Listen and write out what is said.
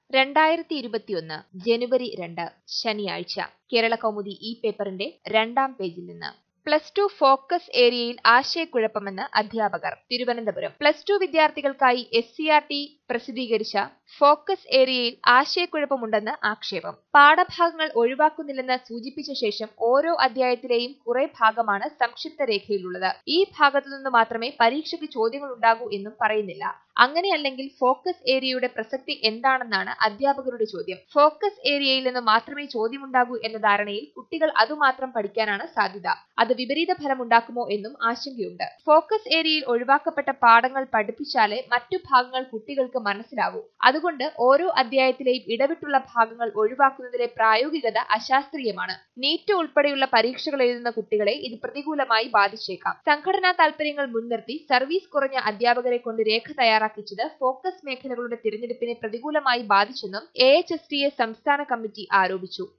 രണ്ടായിരത്തി ഇരുപത്തിയൊന്ന് ജനുവരി രണ്ട് ശനിയാഴ്ച കേരള കൗമുദി ഈ പേപ്പറിന്റെ രണ്ടാം പേജിൽ നിന്ന് പ്ലസ് ടു ഫോക്കസ് ഏരിയയിൽ ആശയക്കുഴപ്പമെന്ന് അധ്യാപകർ തിരുവനന്തപുരം പ്ലസ് ടു വിദ്യാർത്ഥികൾക്കായി എസ് സി ആർ ടി പ്രസിദ്ധീകരിച്ച ഫോക്കസ് ഏരിയയിൽ ആശയക്കുഴപ്പമുണ്ടെന്ന് ആക്ഷേപം പാഠഭാഗങ്ങൾ ഒഴിവാക്കുന്നില്ലെന്ന് സൂചിപ്പിച്ച ശേഷം ഓരോ അധ്യായത്തിലെയും കുറെ ഭാഗമാണ് സംക്ഷിപ്ത രേഖയിലുള്ളത് ഈ ഭാഗത്തു നിന്ന് മാത്രമേ പരീക്ഷയ്ക്ക് ചോദ്യങ്ങൾ ഉണ്ടാകൂ എന്നും പറയുന്നില്ല അങ്ങനെയല്ലെങ്കിൽ ഫോക്കസ് ഏരിയയുടെ പ്രസക്തി എന്താണെന്നാണ് അധ്യാപകരുടെ ചോദ്യം ഫോക്കസ് ഏരിയയിൽ നിന്ന് മാത്രമേ ചോദ്യമുണ്ടാകൂ എന്ന ധാരണയിൽ കുട്ടികൾ അതുമാത്രം പഠിക്കാനാണ് സാധ്യത അത് വിപരീത ഫലം ഉണ്ടാക്കുമോ എന്നും ആശങ്കയുണ്ട് ഫോക്കസ് ഏരിയയിൽ ഒഴിവാക്കപ്പെട്ട പാഠങ്ങൾ പഠിപ്പിച്ചാലേ മറ്റു ഭാഗങ്ങൾ കുട്ടികൾക്ക് മനസ്സിലാവൂ അതുകൊണ്ട് ഓരോ അധ്യായത്തിലെയും ഇടവിട്ടുള്ള ഭാഗങ്ങൾ ഒഴിവാക്കുന്നതിലെ പ്രായോഗികത അശാസ്ത്രീയമാണ് നീറ്റ് ഉൾപ്പെടെയുള്ള പരീക്ഷകൾ എഴുതുന്ന കുട്ടികളെ ഇത് പ്രതികൂലമായി ബാധിച്ചേക്കാം സംഘടനാ താൽപര്യങ്ങൾ മുൻനിർത്തി സർവീസ് കുറഞ്ഞ അധ്യാപകരെ കൊണ്ട് രേഖ തയ്യാറാക്കിച്ചത് ഫോക്കസ് മേഖലകളുടെ തിരഞ്ഞെടുപ്പിനെ പ്രതികൂലമായി ബാധിച്ചെന്നും എ സംസ്ഥാന കമ്മിറ്റി ആരോപിച്ചു